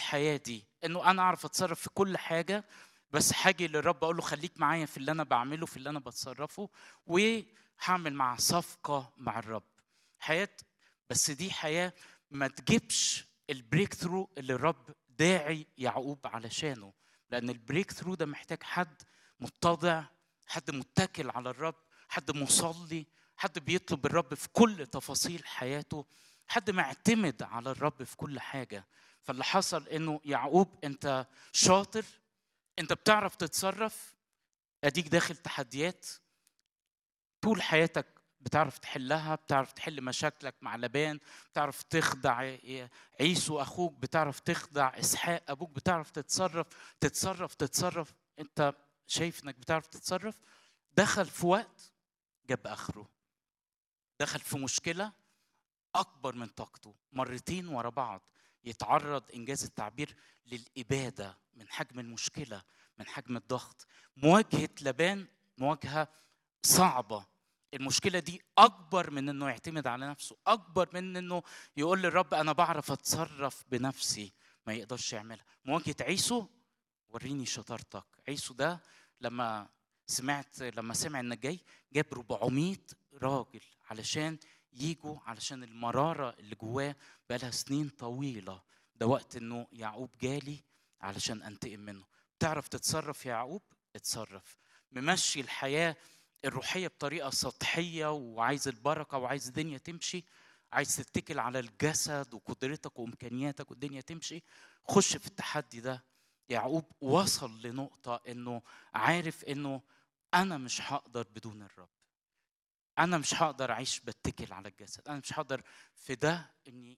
الحياه دي انه انا اعرف اتصرف في كل حاجه بس حاجي للرب اقول له خليك معايا في اللي انا بعمله في اللي انا بتصرفه وهعمل مع صفقه مع الرب حياه بس دي حياه ما تجيبش البريك ثرو اللي الرب داعي يعقوب علشانه لان البريك ثرو ده محتاج حد متضع حد متكل على الرب حد مصلي حد بيطلب الرب في كل تفاصيل حياته حد معتمد على الرب في كل حاجه فاللي حصل انه يعقوب انت شاطر انت بتعرف تتصرف اديك داخل تحديات طول حياتك بتعرف تحلها بتعرف تحل مشاكلك مع لبان بتعرف تخدع عيسو اخوك بتعرف تخدع اسحاق ابوك بتعرف تتصرف تتصرف تتصرف انت شايف انك بتعرف تتصرف دخل في وقت جاب اخره دخل في مشكله اكبر من طاقته مرتين ورا بعض يتعرض انجاز التعبير للاباده من حجم المشكله من حجم الضغط مواجهه لبان مواجهه صعبه المشكله دي اكبر من انه يعتمد على نفسه اكبر من انه يقول للرب انا بعرف اتصرف بنفسي ما يقدرش يعملها مواجهه عيسو وريني شطارتك عيسو ده لما سمعت لما سمع انك جاي جاب 400 راجل علشان يجوا علشان المراره اللي جواه بقالها سنين طويله ده وقت انه يعقوب جالي علشان انتقم منه تعرف تتصرف يا يعقوب اتصرف ممشي الحياه الروحيه بطريقه سطحيه وعايز البركه وعايز الدنيا تمشي عايز تتكل على الجسد وقدرتك وامكانياتك والدنيا تمشي خش في التحدي ده يعقوب وصل لنقطه انه عارف انه انا مش هقدر بدون الرب انا مش هقدر اعيش بتكل على الجسد انا مش هقدر في ده اني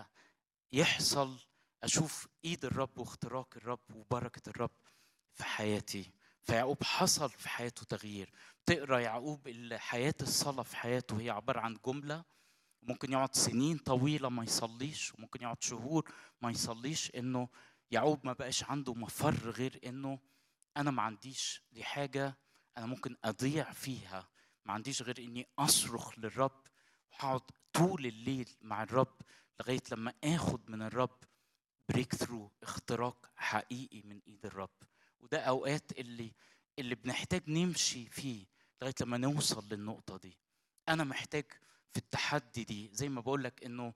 يحصل اشوف ايد الرب واختراق الرب وبركه الرب في حياتي فيعقوب حصل في حياته تغيير تقرا يعقوب حياه الصلاه في حياته هي عباره عن جمله ممكن يقعد سنين طويله ما يصليش وممكن يقعد شهور ما يصليش انه يعقوب ما بقاش عنده مفر غير انه انا ما عنديش دي حاجه انا ممكن اضيع فيها ما عنديش غير اني اصرخ للرب وهقعد طول الليل مع الرب لغايه لما اخد من الرب بريك ثرو اختراق حقيقي من ايد الرب وده اوقات اللي اللي بنحتاج نمشي فيه لغايه لما نوصل للنقطه دي انا محتاج في التحدي دي زي ما بقول لك انه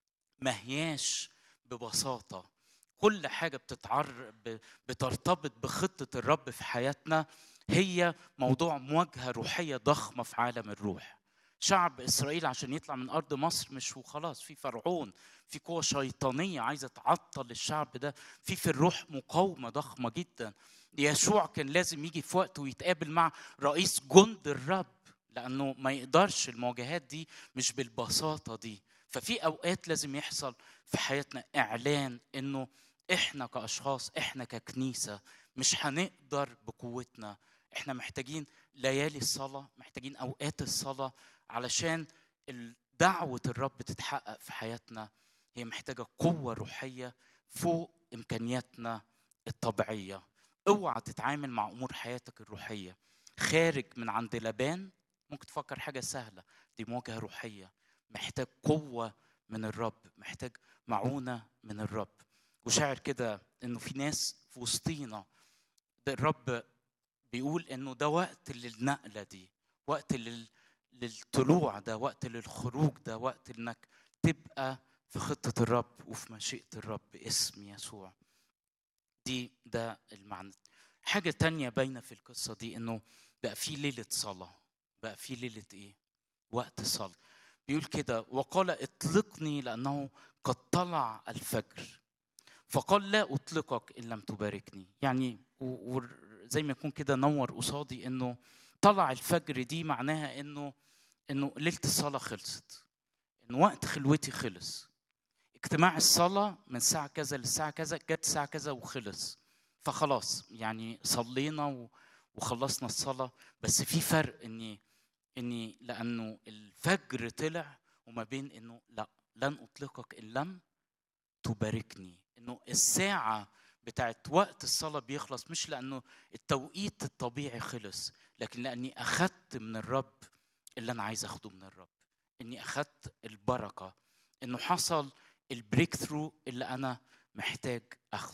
ما هياش ببساطه كل حاجه بتتعر بترتبط بخطه الرب في حياتنا هي موضوع مواجهه روحيه ضخمه في عالم الروح شعب اسرائيل عشان يطلع من ارض مصر مش وخلاص في فرعون في قوه شيطانيه عايزه تعطل الشعب ده في في الروح مقاومه ضخمه جدا يشوع كان لازم يجي في وقت ويتقابل مع رئيس جند الرب لانه ما يقدرش المواجهات دي مش بالبساطه دي ففي اوقات لازم يحصل في حياتنا اعلان انه احنا كاشخاص احنا ككنيسه مش هنقدر بقوتنا احنا محتاجين ليالي الصلاه محتاجين اوقات الصلاه علشان دعوه الرب تتحقق في حياتنا هي محتاجه قوه روحيه فوق امكانياتنا الطبيعيه اوعى تتعامل مع امور حياتك الروحيه خارج من عند لبان ممكن تفكر حاجه سهله دي مواجهه روحيه محتاج قوه من الرب محتاج معونه من الرب وشاعر كده انه في ناس في وسطينا ده الرب بيقول انه ده وقت للنقله دي وقت لل... للطلوع ده وقت للخروج ده وقت انك تبقى في خطه الرب وفي مشيئه الرب باسم يسوع دي ده المعنى حاجه تانية باينه في القصه دي انه بقى في ليله صلاه بقى في ليله ايه وقت صلاه بيقول كده وقال اطلقني لانه قد طلع الفجر فقال لا اطلقك ان لم تباركني يعني وزي ما يكون كده نور قصادي انه طلع الفجر دي معناها انه انه ليله الصلاه خلصت ان وقت خلوتي خلص اجتماع الصلاه من الساعه كذا للساعه كذا جت الساعه كذا وخلص فخلاص يعني صلينا وخلصنا الصلاه بس في فرق اني اني لانه الفجر طلع وما بين انه لا لن اطلقك ان لم تباركني انه الساعه بتاعت وقت الصلاه بيخلص مش لانه التوقيت الطبيعي خلص لكن لاني اخذت من الرب اللي انا عايز اخده من الرب اني اخذت البركه انه حصل البريك ثرو اللي انا محتاج اخده